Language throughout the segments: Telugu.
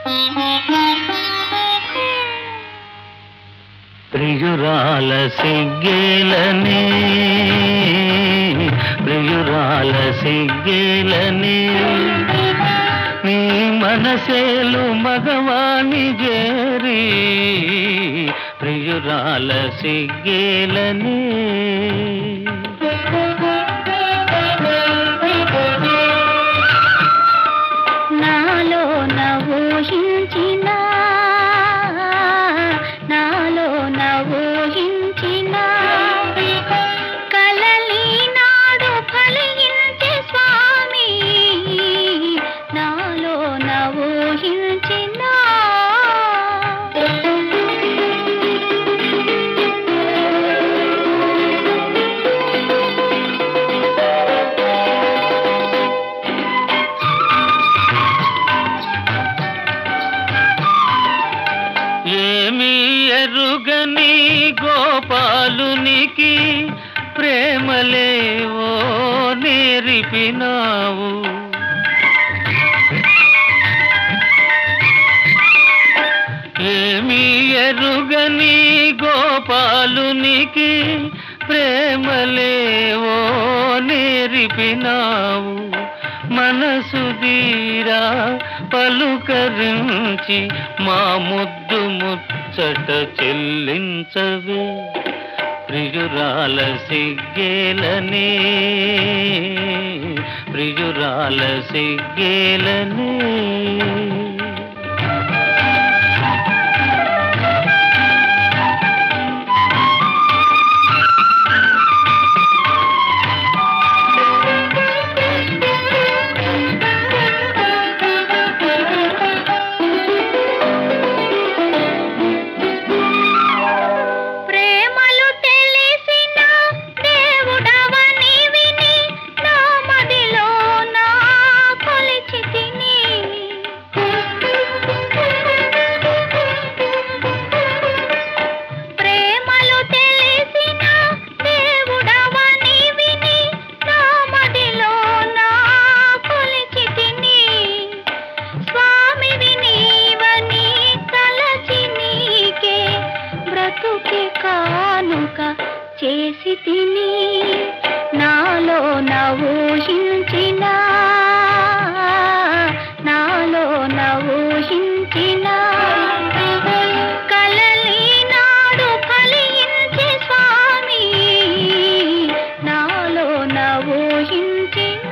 ప్రియురాల సిగ్గేలని ప్రియురాల సిగ్గేలని నీ మనసేలు మగవాణి జేరి ప్రియురాల సిగ్గేలని నాలో నవోహించిన నాలో నవోహించిన కలలి నాడు ఫలించే స్వామి నాలో నవోహించిన ఏమి ఎరుగని గోపాలునికి ప్రేమలేవో నేర్పినావు ఏమి ఎరుగని గోపాలునికి ప్రేమలేవో నేర్పినావు మనసు తీరా పలుకరించి మా ముద్దు ముచ్చట చెల్లించవే ప్రియురాల సిగ్గేలని ప్రియురాల సిగ్గేలని ప్రేమలు తెలిసిన దేవుడవని విని నా మదిలో నా కొలిచి తిని ప్రేమలు తెలిసిన దేవుడవని విని నా మదిలో నా కొలిచి తిని స్వామివి నీవని తలచి నీకే బ్రతుకి కానుక చేసి తిని నాలో నవోహించిన నాలో నవోహించిన కలలి నాడు ఫలించే స్వామి నాలో నవోహించిన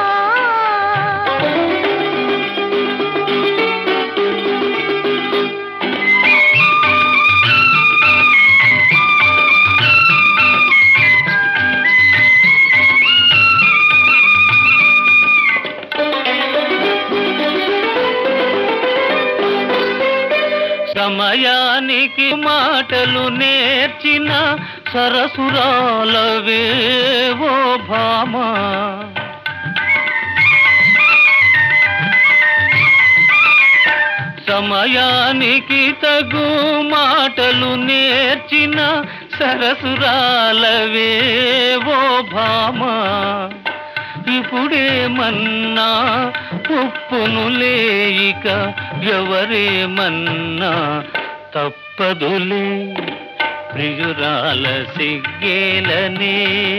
సమయానికి మాటలు నేర్చిన సరసురాలవేవో భామా సమయానికి తగు మాటలు నేర్చిన సరసురాలవేవో భామా ఇప్పుడేమన్నా ఉప్పును లేయిక ఎవరేమన్నా తప్పదులే ప్రియురాల సిగ్గేలని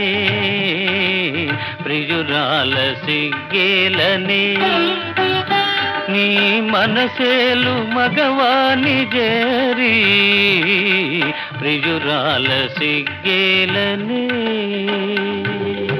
ప్రియురాల సిగ్గేలని నీ మనసేలు మగవాని జేరి ప్రియురాల సిగ్గేలని